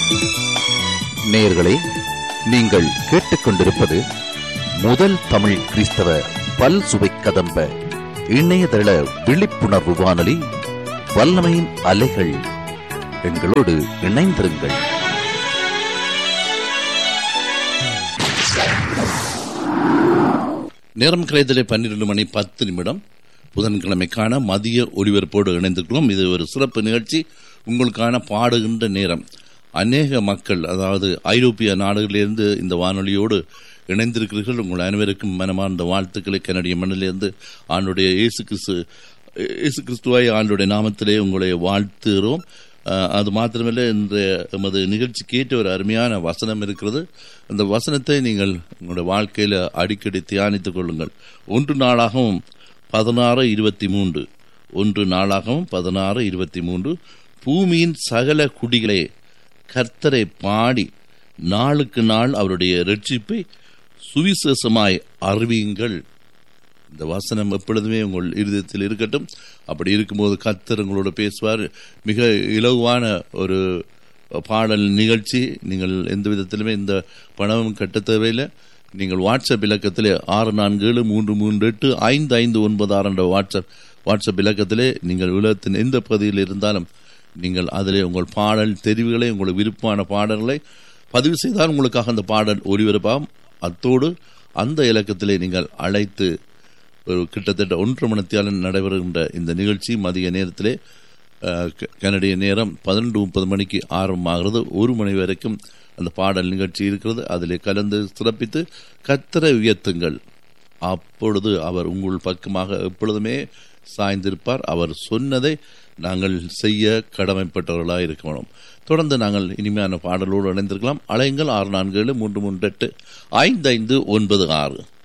நேயர்களே நீங்கள் கேட்டுக்கொண்டிருப்பது முதல் தமிழ் கிறிஸ்தவ பல் சுவை கதம்ப இணையதள விழிப்புணர்வு வானொலி வல்லமையின் அலைகள் எங்களோடு இணைந்திருங்கள் நேரம் கிடைத்தலே பன்னிரண்டு மணி பத்து நிமிடம் புதன்கிழமைக்கான மதிய ஒலிபரப்போடு இணைந்திருக்கிறோம் இது ஒரு சிறப்பு நிகழ்ச்சி உங்களுக்கான பாடுகின்ற நேரம் அநேக மக்கள் அதாவது ஐரோப்பிய நாடுகளிலிருந்து இந்த வானொலியோடு இணைந்திருக்கிறீர்கள் உங்கள் அனைவருக்கும் மனமார்ந்த வாழ்த்துக்களை கனடிய மண்ணிலிருந்து ஆண்டுடைய இயேசு கிறிஸ்து இயேசு கிறிஸ்துவாய் ஆண்டுடைய நாமத்திலே உங்களை வாழ்த்துகிறோம் அஹ், அது மாத்திரமல்ல இன்றைய எமது நிகழ்ச்சிக்கு ஏற்ற ஒரு அருமையான வசனம் இருக்கிறது அந்த வசனத்தை நீங்கள் உங்களுடைய வாழ்க்கையில அடிக்கடி தியானித்துக் கொள்ளுங்கள் ஒன்று நாளாகவும் பதினாறு இருபத்தி மூன்று ஒன்று நாளாகவும் பதினாறு இருபத்தி மூன்று பூமியின் சகல குடிகளே கர்த்தரை பாடி நாளுக்கு நாள் அவருடைய ரட்சிப்பை சுவிசேஷமாய் அறிவியுங்கள் இந்த வசனம் எப்பொழுதுமே உங்கள் இருதயத்தில் இருக்கட்டும் அப்படி இருக்கும்போது கர்த்தர் உங்களோட பேசுவார் மிக இலகுவான ஒரு பாடல் நிகழ்ச்சி நீங்கள் எந்த விதத்திலுமே இந்த பணமும் கட்ட தேவையில்லை நீங்கள் வாட்ஸ்அப் இலக்கத்திலே ஆறு நான்கு ஏழு மூன்று மூன்று எட்டு ஐந்து ஐந்து ஒன்பது ஆறு என்ற வாட்ஸ்அப் வாட்ஸ்அப் இலக்கத்திலே நீங்கள் உலகத்தின் எந்த பகுதியில் இருந்தாலும் நீங்கள் அதிலே உங்கள் பாடல் தெரிவுகளை உங்களுக்கு விருப்பமான பாடல்களை பதிவு செய்தால் உங்களுக்காக அந்த பாடல் ஒளிபரப்பாகும் அத்தோடு அந்த இலக்கத்திலே நீங்கள் அழைத்து ஒரு கிட்டத்தட்ட ஒன்று மணித்தியாலும் நடைபெறுகின்ற இந்த நிகழ்ச்சி மதிய நேரத்திலே அஹ், க- கனடிய நேரம் பதினெண்டு முப்பது மணிக்கு ஆரம்பமாகிறது ஒரு மணி வரைக்கும் அந்த பாடல் நிகழ்ச்சி இருக்கிறது அதிலே கலந்து சிறப்பித்து கத்தரை உயர்த்துங்கள் அப்பொழுது அவர் உங்கள் பக்கமாக எப்பொழுதுமே சாய்ந்திருப்பார் அவர் சொன்னதை நாங்கள் செய்ய கடமைப்பட்டவர்களாக இருக்க வேணும் தொடர்ந்து நாங்கள் இனிமையான பாடலோடு இணைந்திருக்கலாம் அலைங்கள் ஆறு நான்கு ஏழு மூன்று மூன்று எட்டு ஐந்து ஐந்து ஒன்பது ஆறு